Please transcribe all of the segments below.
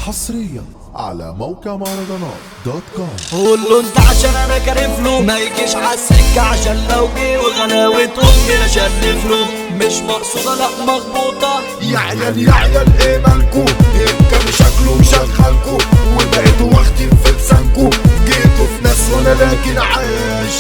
حصريا على موقع مهرجانات دوت كوم قول له انت عشان انا كارف له ما يجيش عالسكة عشان لو جه وغلاوة امي انا شلف له مش مقصودة لا مخبوطة يا عيال يا عيال ايه مالكو كان شكله مشغلكو وبقيتوا واخدين في لسانكو جيتوا في ناس وانا لكن عايش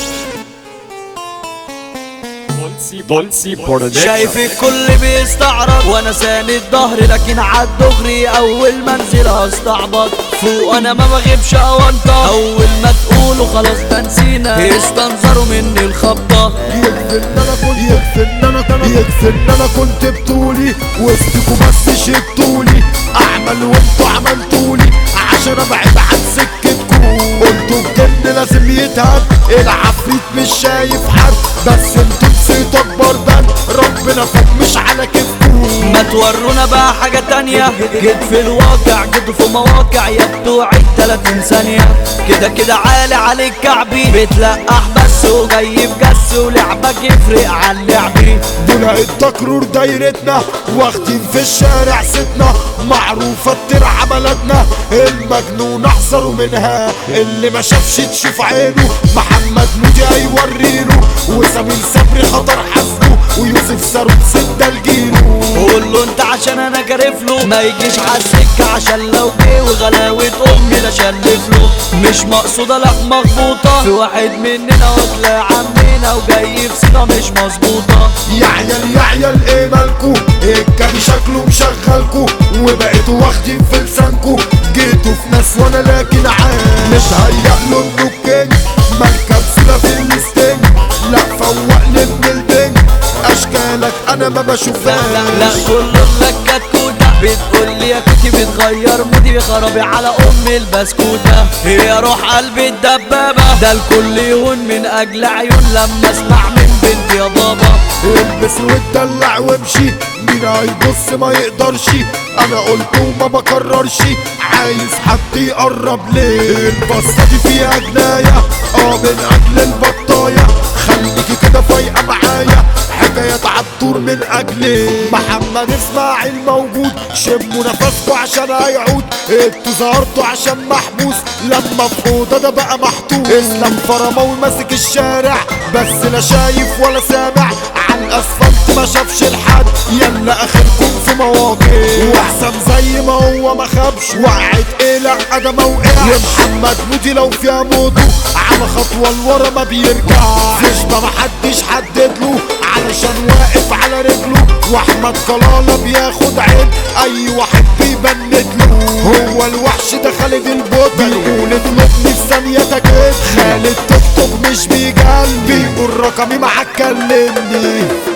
شايف الكل بيستعرض وانا ساند ظهري لكن عالدغري اول ما انزل هستعبط فوق انا ما بغيبش اوانطة اول ما تقولوا خلاص ده نسينا يستنظروا مني الخبطة يكفي ان انا كنت يكفي ان انا يكفي ان انا كنت بطولي وسطكوا بس شدتولي اعمل وانتوا عملتولي عشان ابعد عن سكتكوا قلتوا الجن لازم يتهد العفريت مش شايف حد بس انتوا نسيتوا اكبر بند ربنا فوق مش على كيفكوا ما تورونا بقى حاجة تانية جيت في الواقع جيت في مواقع يا بتوع التلاتين ثانية كده كده عالي عليك كعبي بتلقح بس وجاي في جس ولعبك يفرق عن لعبي دول التكرور دايرتنا واخدين في الشارع ستنا معروفة الترعة بلدنا المجنون احذروا منها اللي ما شافش تشوف عينه محمد مودي هيوريله وسمير صبري خطر حزنه ويوسف سارون ستة الجيلو قول له انت عشان انا كارف له ما يجيش عالسكة عشان لو جه وغلاوة امي لا شلف له مش مقصودة لا مخبوطة في واحد مننا واكلة عمنا وجاي في سيرة مش مظبوطة يا عيال يا عيال ايه مالكو الكابي شكله مشغلكو وبقيتوا واخدين في لسانكو جيتوا في ناس وانا لكن عايش مش هيقلوا انه الكينج مركب سيرة في الستينج لا فوقني ابن البنج اشكالك انا ما لا بشوفهاش لا لا كله لك كتكوتة بتقول لي يا كوكي بتغير مودي خرابي على ام البسكوتة هي روح قلبي الدبابة ده الكل يهون من اجل عيون لما اسمع من بنت يا بابا البس واتدلع وامشي مين هيبص ما يقدرش انا قلت وما بكررش عايز حد يقرب ليه البصة دي فيها جناية اه من اجل البطاية خليكي كده فايقة معايا حكاية عالطور من اجلي محمد اسماعيل موجود شموا نفسكوا عشان هيعود انتوا ظهرتوا عشان محبوس لما في اوضه ده بقى محطوط اسلام فرماوي ماسك الشارع بس لا شايف ولا سامع على الاسفلت ما شافش الحد يلا اخركم في مواقف واحسن زي ما هو ما خابش وقعت ايه لا ده ما وقعش ومحمد مودي لو فيها موته على خطوه لورا ما بيرجع فيش ما محدش حدد له علشان واقف على رجله واحمد كلاله بياخد عين اي واحد بيبند له هو الوحش ده خالد البوت بيقول اطلبني في ثانيه تكت خالد توك توك مش بيجال بيقول رقمي معاك كلمني